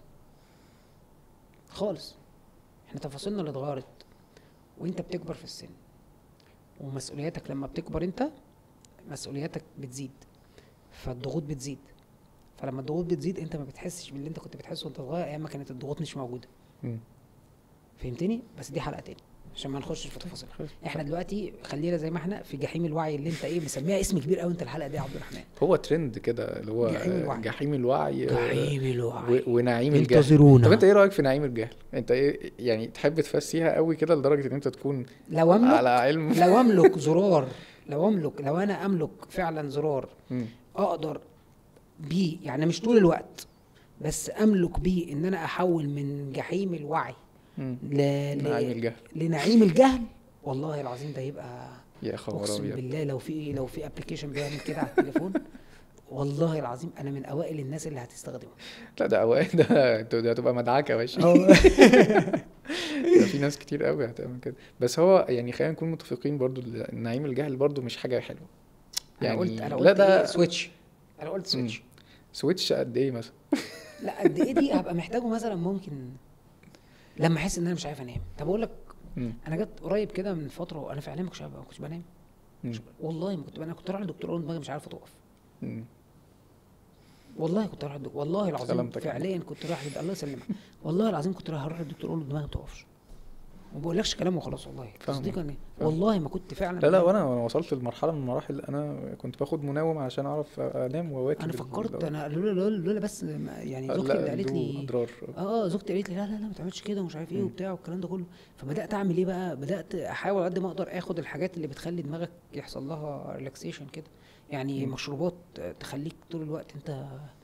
S2: خالص احنا تفاصيلنا اللي اتغيرت وانت بتكبر في السن ومسؤولياتك لما بتكبر انت مسؤولياتك بتزيد فالضغوط بتزيد فلما الضغوط بتزيد انت ما بتحسش باللي انت كنت بتحسه وانت صغير ايام ما كانت الضغوط مش موجوده
S1: مم.
S2: فهمتني بس دي حلقه تاني عشان ما نخشش في تفاصيل
S1: خلاص.
S2: احنا دلوقتي خلينا زي ما احنا في جحيم الوعي اللي انت ايه مسميها اسم كبير قوي انت الحلقه دي يا عبد الرحمن
S1: هو ترند كده اللي هو
S2: جحيم الوعي.
S1: جحيم الوعي آه،
S2: جحيم الوعي
S1: و- ونعيم الجهل
S2: انتظرونا
S1: طب انت ايه رايك في نعيم الجهل انت ايه يعني تحب تفسيها قوي كده لدرجه ان انت تكون
S2: لو املك
S1: على علم
S2: لو املك زرار لو املك لو انا املك فعلا زرار
S1: مم.
S2: اقدر بيه يعني مش طول الوقت بس املك بيه ان انا احول من جحيم الوعي
S1: مم.
S2: ل...
S1: نعيم
S2: ل...
S1: الجهل
S2: لنعيم الجهل والله العظيم ده يبقى
S1: يا خبر
S2: اقسم
S1: ابيض
S2: بالله لو في لو في ابلكيشن بيعمل كده على التليفون والله العظيم انا من اوائل الناس اللي هتستخدمه
S1: لا ده اوقات ده انت- ده هتبقى مدعكه يا باشا
S2: اه
S1: ده في ناس كتير قوي هتعمل كده بس هو يعني خلينا نكون متفقين برضو ان نعيم الجهل برضو مش حاجه حلوه
S2: انا
S1: يعني
S2: قلت انا
S1: لا
S2: قلت
S1: ده
S2: إيه سويتش انا قلت سويتش
S1: سويتش قد ايه مثلا
S2: لا قد ايه دي هبقى محتاجه مثلا ممكن لما احس ان انا مش عارف انام طب اقول لك
S1: مم.
S2: انا جت قريب كده من فتره وانا فعلا ما كنتش عارف- ما كنتش بنام
S1: مم.
S2: والله ما كنت بنام كنت رايح للدكتور اقول دماغي مش عارفه تقف
S1: مم.
S2: والله كنت رايح للدكتور والله العظيم
S1: سلامتك يا
S2: فعليا كنت رايح لد... الله يسلمك والله العظيم كنت رايح اروح للدكتور اقول له دماغي ما تقفش ما بقولكش كلام وخلاص والله
S1: فاهمك.
S2: تصديقا يعني
S1: فاهم.
S2: والله ما كنت فعلا
S1: لا لا
S2: بنام.
S1: وانا وانا وصلت لمرحله من المراحل انا كنت باخد منوم عشان اعرف انام واواكب
S2: انا
S1: ال-
S2: فكرت انا لولا لولا لولا بس ما- يعني زوجتي اللي
S1: لا
S2: قالت
S1: له
S2: لي
S1: اضرار
S2: اه اه زوجتي قالت لي لا لا لا ما تعملش كده ومش عارف ايه
S1: مم.
S2: وبتاع والكلام ده كله فبدات اعمل ايه بقى بدات احاول قد ما اقدر اخد الحاجات اللي بتخلي دماغك يحصل لها ريلاكسيشن كده يعني
S1: مم.
S2: مشروبات تخليك طول الوقت انت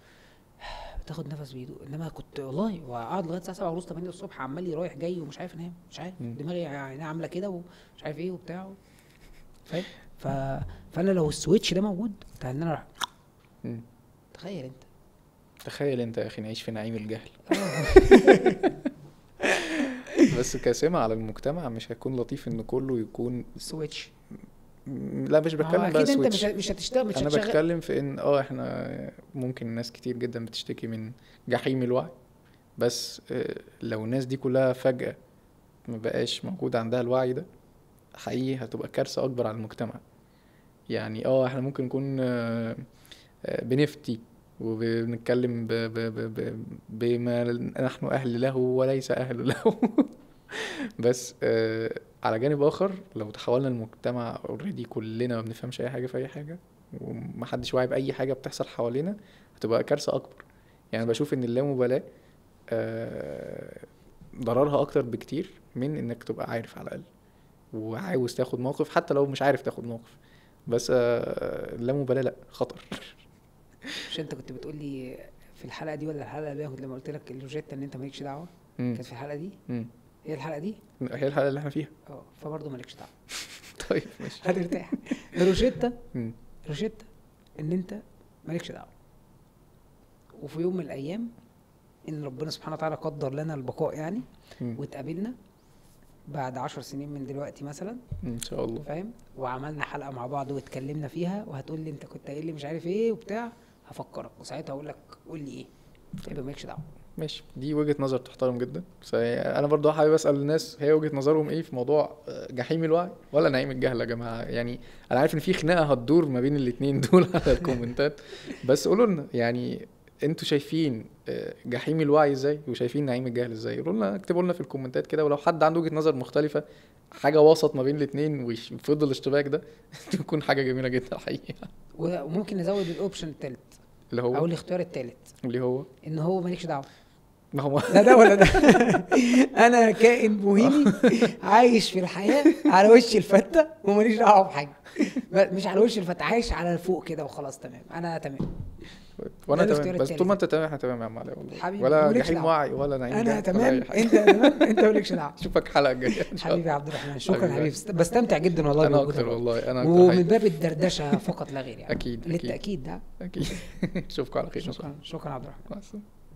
S2: بتاخد نفس بهدوء انما كنت والله وقعد لغايه الساعه 7 ونص 8 الصبح عمال لي رايح جاي ومش عارف انام مش عارف
S1: مم.
S2: دماغي يعني عامله كده ومش عارف ايه وبتاع فاهم ف... فانا لو السويتش ده موجود بتاع ان انا أروح-
S1: مم.
S2: تخيل انت
S1: تخيل انت يا اخي نعيش في نعيم الجهل بس كسمة على المجتمع مش هيكون لطيف ان كله يكون
S2: السويتش
S1: م- لا مش
S2: ما هو
S1: بتكلم بقى
S2: اكيد انت مش
S1: سويتش
S2: مش هتشتغل مش
S1: انا
S2: هتشغل
S1: بتكلم في ان اه احنا ممكن ناس كتير جدا بتشتكي من جحيم الوعي بس آه، لو الناس دي كلها فجأة ما بقاش موجود عندها الوعي ده حقيقي هتبقى كارثة أكبر على المجتمع يعني اه احنا ممكن نكون آه، آه، بنفتي وبنتكلم ب- ب- ب- ب- بما نحن أهل له وليس أهل له بس آه، على جانب آخر لو تحولنا المجتمع اوريدي كلنا ما بنفهمش أي حاجة في أي حاجة ومحدش واعي بأي حاجة بتحصل حوالينا هتبقى كارثة أكبر يعني بشوف إن اللامبالاة آه، ضررها أكتر بكتير من إنك تبقى عارف على الأقل وعاوز تاخد موقف حتى لو مش عارف تاخد موقف بس آه، اللامبالاة لأ خطر
S2: مش انت كنت بتقول لي في الحلقه دي ولا الحلقه اللي كنت لما قلت لك اللوجيتا ان انت مالكش دعوه
S1: مم.
S2: كانت في الحلقه دي
S1: مم.
S2: هي الحلقه دي
S1: هي الحلقة اللي احنا فيها
S2: اه فبرضه مالكش دعوه
S1: طيب ماشي
S2: هترتاح الروشيتا
S1: مم.
S2: روشيتا ان انت مالكش دعوه وفي يوم من الايام ان ربنا سبحانه وتعالى قدر لنا البقاء يعني
S1: مم.
S2: واتقابلنا بعد عشر سنين من دلوقتي مثلا
S1: ان شاء الله
S2: فاهم وعملنا حلقه مع بعض واتكلمنا فيها وهتقول لي انت كنت قايل لي مش عارف ايه وبتاع هفكرك وساعتها اقول لك قول لي ايه يبقى مالكش دعوه
S1: ماشي دي وجهة نظر تحترم جدا بس هي- انا برضو حابب اسال الناس هي وجهة نظرهم ايه في موضوع آه، جحيم الوعي ولا نعيم الجهل يا جماعه يعني انا عارف ان في خناقه هتدور ما بين الاتنين دول على الكومنتات بس قولوا لنا يعني انتوا شايفين آه، جحيم الوعي ازاي وشايفين نعيم الجهل ازاي قولوا لنا اكتبوا لنا في الكومنتات كده ولو حد عنده وجهة نظر مختلفه حاجه وسط ما بين الاتنين ويفضل الاشتباك ده تكون حاجه جميله جدا الحقيقه
S2: وممكن نزود الاوبشن التالت
S1: اللي
S2: او
S1: هو
S2: الاختيار التالت
S1: اللي هو
S2: ان هو مالكش دعوه
S1: ما هو
S2: لا ده ولا ده انا كائن بوهيمي عايش في الحياه على وش الفته وماليش دعوه بحاجه ب- مش على وش الفته عايش على فوق كده وخلاص تمام انا تمام
S1: وانا
S2: ده
S1: تمام
S2: الاختيار
S1: بس طول
S2: التالت.
S1: ما انت تمام احنا تمام يا عم علي والله
S2: حبيبي،
S1: ولا
S2: مالكش
S1: جحيم
S2: دعوة.
S1: وعي ولا نعيم
S2: انا
S1: جهل ولا أي
S2: تمام
S1: حاجة.
S2: انت تمام انت مالكش دعوه
S1: اشوفك الحلقه الجايه ان شاء
S2: حبيبي
S1: الله
S2: يا عبد الرحمن شكرا
S1: حبيبي.
S2: حبيبي است- بستمتع جدا والله
S1: انا
S2: بوجودك
S1: اكتر
S2: معاك.
S1: والله انا اكتر
S2: ومن
S1: حقيقي.
S2: باب الدردشه فقط لا غير يعني
S1: أكيد، أكيد.
S2: للتاكيد ده
S1: اكيد اشوفكم على خير ان شاء
S2: شكرا
S1: الله
S2: شكرا عبد الرحمن
S1: مع السلامة.